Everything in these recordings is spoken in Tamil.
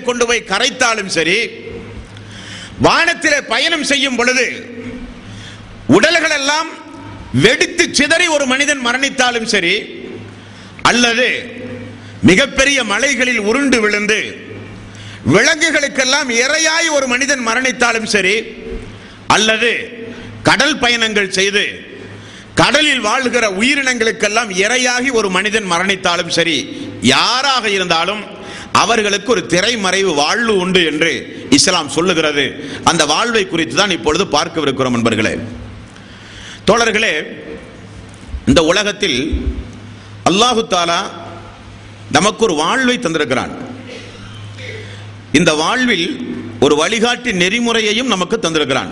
கொண்டு போய் கரைத்தாலும் சரி வானத்திலே பயணம் செய்யும் பொழுது உடல்கள் எல்லாம் வெடித்து சிதறி ஒரு மனிதன் மரணித்தாலும் சரி அல்லது மிகப்பெரிய மலைகளில் உருண்டு விழுந்து விலங்குகளுக்கெல்லாம் இரையாய் ஒரு மனிதன் மரணித்தாலும் சரி அல்லது கடல் பயணங்கள் செய்து கடலில் வாழ்கிற உயிரினங்களுக்கெல்லாம் இரையாகி ஒரு மனிதன் மரணித்தாலும் சரி யாராக இருந்தாலும் அவர்களுக்கு ஒரு திரைமறைவு வாழ்வு உண்டு என்று இஸ்லாம் சொல்லுகிறது அந்த வாழ்வை குறித்து தான் இப்பொழுது பார்க்கவிருக்கிறோம் நண்பர்களே தோழர்களே இந்த உலகத்தில் அல்லாஹு தாலா நமக்கு ஒரு வாழ்வை தந்திருக்கிறான் இந்த வாழ்வில் ஒரு வழிகாட்டி நெறிமுறையையும் நமக்கு தந்திருக்கிறான்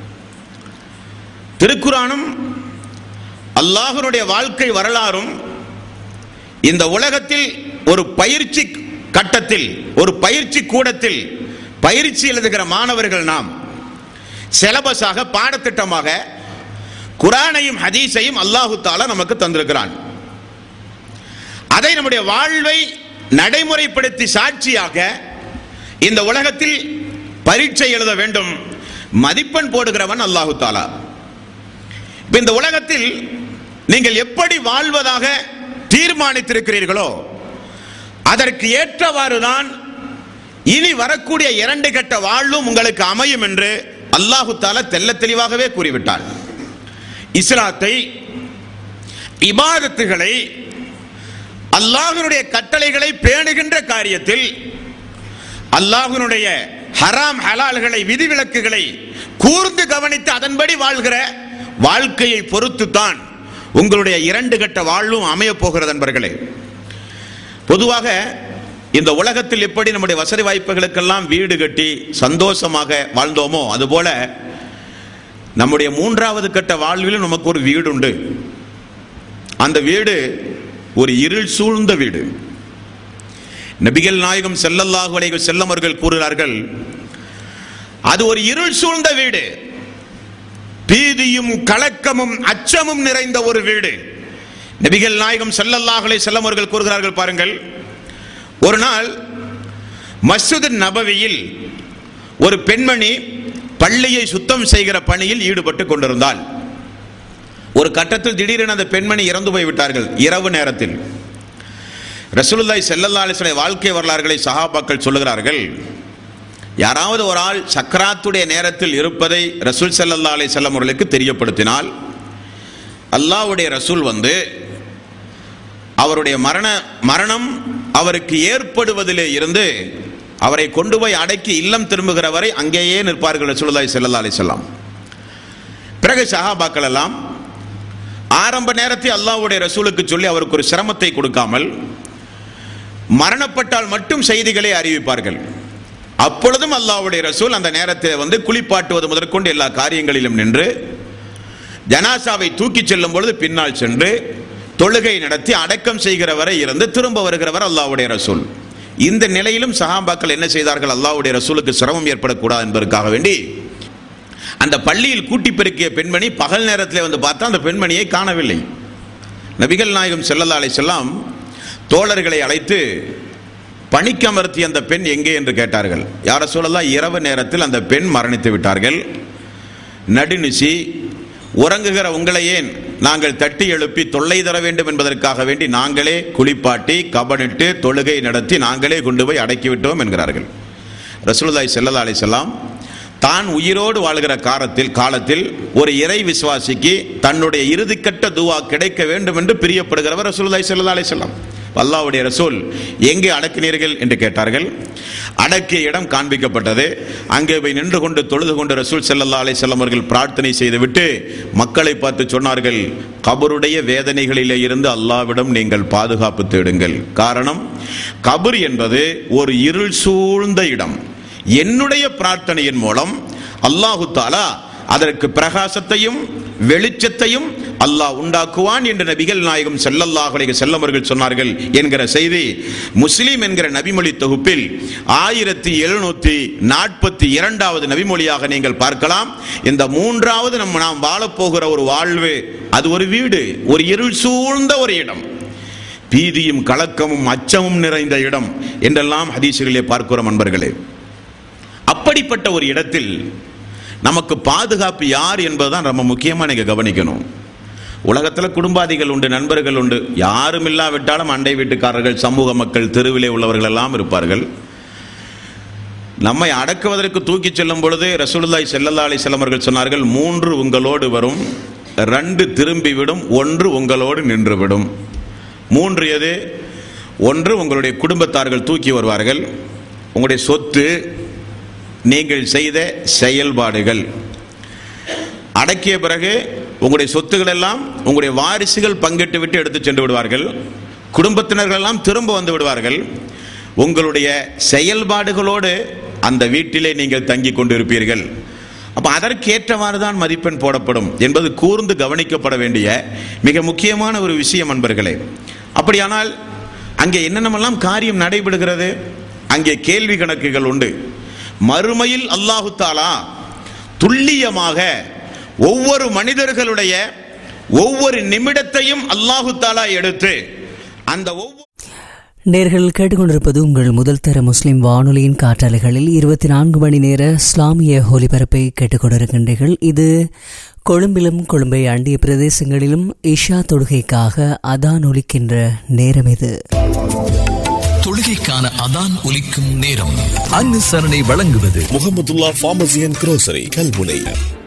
திருக்குறானும் அல்லாஹனுடைய வாழ்க்கை வரலாறும் இந்த உலகத்தில் ஒரு பயிற்சி கட்டத்தில் ஒரு பயிற்சி கூடத்தில் பயிற்சி எழுதுகிற மாணவர்கள் நாம் சிலபஸாக பாடத்திட்டமாக குரானையும் ஹதீஸையும் அல்லாஹு தாலா நமக்கு தந்திருக்கிறான் அதை நம்முடைய வாழ்வை நடைமுறைப்படுத்தி சாட்சியாக இந்த உலகத்தில் பரீட்சை எழுத வேண்டும் மதிப்பெண் போடுகிறவன் அல்லாஹு தாலா இப்ப இந்த உலகத்தில் நீங்கள் எப்படி வாழ்வதாக தீர்மானித்திருக்கிறீர்களோ அதற்கு ஏற்றவாறுதான் இனி வரக்கூடிய இரண்டு கட்ட வாழ்வும் உங்களுக்கு அமையும் என்று அல்லாஹு தாலா தெல்ல தெளிவாகவே கூறிவிட்டார் இஸ்லாத்தை இபாதத்துகளை அல்லாஹனுடைய கட்டளைகளை பேணுகின்ற காரியத்தில் அல்லாஹனுடைய ஹராம் ஹலால்களை விதிவிலக்குகளை கூர்ந்து கவனித்து அதன்படி வாழ்கிற வாழ்க்கையை பொறுத்து தான் உங்களுடைய இரண்டு கட்ட வாழ்வும் அமைய போகிறது நண்பர்களே பொதுவாக இந்த உலகத்தில் எப்படி நம்முடைய வசதி வாய்ப்புகளுக்கெல்லாம் வீடு கட்டி சந்தோஷமாக வாழ்ந்தோமோ அதுபோல நம்முடைய மூன்றாவது கட்ட வாழ்விலும் நமக்கு ஒரு வீடு உண்டு அந்த வீடு ஒரு இருள் சூழ்ந்த வீடு நபிகள் நாயகம் செல்லல்லாஹு அலைஹி செல்லம் அவர்கள் கூறுகிறார்கள் அது ஒரு இருள் சூழ்ந்த வீடு பீதியும் கலக்கமும் அச்சமும் நிறைந்த ஒரு வீடு நபிகள் நாயகம் செல்லல்லாஹு அலைஹி செல்லம் அவர்கள் கூறுகிறார்கள் பாருங்கள் ஒரு நாள் மஸ்ஜித் நபவியில் ஒரு பெண்மணி பள்ளியை சுத்தம் செய்கிற பணியில் ஈடுபட்டு கொண்டிருந்தாள் ஒரு கட்டத்தில் திடீரென அந்த பெண்மணி இறந்து போய் விட்டார்கள் இரவு நேரத்தில் ரசூலுல்லாய் செல்லல்லா அலிஸ்வலை வாழ்க்கை வரலாறுகளை சஹாபாக்கள் சொல்லுகிறார்கள் யாராவது ஒரு ஆள் சக்கராத்துடைய நேரத்தில் இருப்பதை ரசூல் செல்லல்லா அலி செல்லம் அவர்களுக்கு தெரியப்படுத்தினால் அல்லாவுடைய ரசூல் வந்து அவருடைய மரண மரணம் அவருக்கு ஏற்படுவதிலே இருந்து அவரை கொண்டு போய் அடக்கி இல்லம் திரும்புகிற வரை அங்கேயே நிற்பார்கள் ரசூலுல்லாய் செல்லல்லா அலி செல்லாம் பிறகு சஹாபாக்கள் எல்லாம் ஆரம்ப நேரத்தில் அல்லாஹ்வுடைய ரசூலுக்கு சொல்லி அவருக்கு ஒரு சிரமத்தை கொடுக்காமல் மரணப்பட்டால் மட்டும் செய்திகளை அறிவிப்பார்கள் அப்பொழுதும் அல்லாஹ்வுடைய ரசூல் அந்த நேரத்தில் வந்து குளிப்பாட்டுவது முதற்கொண்டு எல்லா காரியங்களிலும் நின்று ஜனாசாவை தூக்கிச் செல்லும் பொழுது பின்னால் சென்று தொழுகை நடத்தி அடக்கம் செய்கிறவரை இருந்து திரும்ப வருகிறவர் அல்லாஹ்வுடைய ரசூல் இந்த நிலையிலும் சஹாபாக்கள் என்ன செய்தார்கள் அல்லாஹ்வுடைய ரசூலுக்கு சிரமம் ஏற்படக்கூடாது என்பதற்காக வேண்டி அந்த பள்ளியில் கூட்டி பெருக்கிய பெண்மணி பகல் நேரத்தில் வந்து பார்த்தா அந்த பெண்மணியை காணவில்லை நபிகள் நாயகம் செல்லல்லா அலைஹிஸ்ஸலாம் தோழர்களை அழைத்து பணிக்கமர்த்திய அந்த பெண் எங்கே என்று கேட்டார்கள் யார சொல்லலாம் இரவு நேரத்தில் அந்த பெண் மரணித்து விட்டார்கள் நடுநிசி உறங்குகிற உங்களை ஏன் நாங்கள் தட்டி எழுப்பி தொல்லை தர வேண்டும் என்பதற்காக வேண்டி நாங்களே குளிப்பாட்டி கபனிட்டு தொழுகை நடத்தி நாங்களே கொண்டு போய் அடக்கிவிட்டோம் என்கிறார்கள் ரசூலுல்லாஹி ஸல்லல்லாஹு அலைஹி வஸல்லம் தான் உயிரோடு வாழ்கிற காலத்தில் காலத்தில் ஒரு இறை விசுவாசிக்கு தன்னுடைய இறுதிக்கட்ட துவா கிடைக்க வேண்டும் என்று பிரியப்படுகிறவர் ரசூலுல்லாஹி ஸல்லல்லாஹு அலைஹி வஸல்லம் அல்லாஹ்வுடைய ரசூல் எங்கே அடக்கினீர்கள் என்று கேட்டார்கள் அடக்கிய இடம் காண்பிக்கப்பட்டது அங்கே போய் நின்று கொண்டு தொழுது கொண்டு ரசூல் ஸல்லல்லாஹு அலைஹி வஸல்லம் அவர்கள் பிரார்த்தனை செய்துவிட்டு மக்களை பார்த்து சொன்னார்கள் கபருடைய வேதனைகளிலே இருந்து அல்லாவிடம் நீங்கள் பாதுகாப்பு தேடுங்கள் காரணம் கபர் என்பது ஒரு இருள் சூழ்ந்த இடம் என்னுடைய பிரார்த்தனையின் மூலம் அல்லாஹு தாலா அதற்கு பிரகாசத்தையும் வெளிச்சத்தையும் அல்லாஹ் உண்டாக்குவான் என்று நபிகள் நாயகம் ஸல்லல்லாஹு அலைஹி வஸல்லம் அவர்கள் சொன்னார்கள் என்கிற செய்தி முஸ்லிம் என்கிற நபிமொழி தொகுப்பில் ஆயிரத்தி எழுநூத்தி நாற்பத்தி இரண்டாவது நபிமொழியாக நீங்கள் பார்க்கலாம் இந்த மூன்றாவது நம்ம நாம் வாழப்போகிற ஒரு வாழ்வு அது ஒரு வீடு ஒரு இருள் சூழ்ந்த ஒரு இடம் பீதியும் கலக்கமும் அச்சமும் நிறைந்த இடம் என்றெல்லாம் ஹதீசுகளிலே பார்க்கிறோம் அன்பர்களே அப்படிப்பட்ட ஒரு இடத்தில் நமக்கு பாதுகாப்பு யார் என்பதுதான் ரொம்ப முக்கியமா நீங்க கவனிக்கணும் உலகத்துல குடும்பாதிகள் உண்டு நண்பர்கள் உண்டு யாரும் இல்லாவிட்டாலும் அண்டை வீட்டுக்காரர்கள் சமூக மக்கள் தெருவிலே உள்ளவர்கள் எல்லாம் இருப்பார்கள் நம்மை அடக்குவதற்கு தூக்கிச் செல்லும் பொழுது ரசூலுல்லாஹி ஸல்லல்லாஹு அலைஹி வஸல்லம் அவர்கள் சொன்னார்கள் மூன்று உங்களோடு வரும் ரெண்டு திரும்பி விடும் ஒன்று உங்களோடு நின்றுவிடும் மூன்று எது ஒன்று உங்களுடைய குடும்பத்தார்கள் தூக்கி வருவார்கள் உங்களுடைய சொத்து நீங்கள் செய்த செயல்பாடுகள் அடக்கிய பிறகு உங்களுடைய சொத்துக்கள் எல்லாம் உங்களுடைய வாரிசுகள் பங்கிட்டு விட்டு எடுத்து சென்று விடுவார்கள் குடும்பத்தினர்கள் எல்லாம் திரும்ப வந்து விடுவார்கள் உங்களுடைய செயல்பாடுகளோடு அந்த வீட்டிலே நீங்கள் தங்கி கொண்டிருப்பீர்கள் அப்ப அதற்கேற்றவாறு தான் மதிப்பெண் போடப்படும் என்பது கூர்ந்து கவனிக்கப்பட வேண்டிய மிக முக்கியமான ஒரு விஷயம் அன்பர்களே அப்படியானால் அங்கே என்னென்னமெல்லாம் காரியம் நடைபெறுகிறது அங்கே கேள்வி கணக்குகள் உண்டு மறுமையில் அல்லாஹு தாலா துல்லியமாக ஒவ்வொரு மனிதர்களுடைய ஒவ்வொரு நிமிடத்தையும் அல்லாஹு தாலா எடுத்து அந்த ஒவ்வொரு நேர்கள் கேட்டுக்கொண்டிருப்பது உங்கள் முதல் தர முஸ்லிம் வானொலியின் காற்றாலைகளில் இருபத்தி நான்கு மணி நேர இஸ்லாமிய ஒலிபரப்பை கேட்டுக்கொண்டிருக்கின்றீர்கள் இது கொழும்பிலும் கொழும்பை அண்டிய பிரதேசங்களிலும் இஷா தொழுகைக்காக அதான் ஒலிக்கின்ற நேரம் இது தொழுகைக்கான அதான் ஒலிக்கும் நேரம் அனுசரணை வழங்குவது Mohamedulla pharmacy and grocery Kalmunai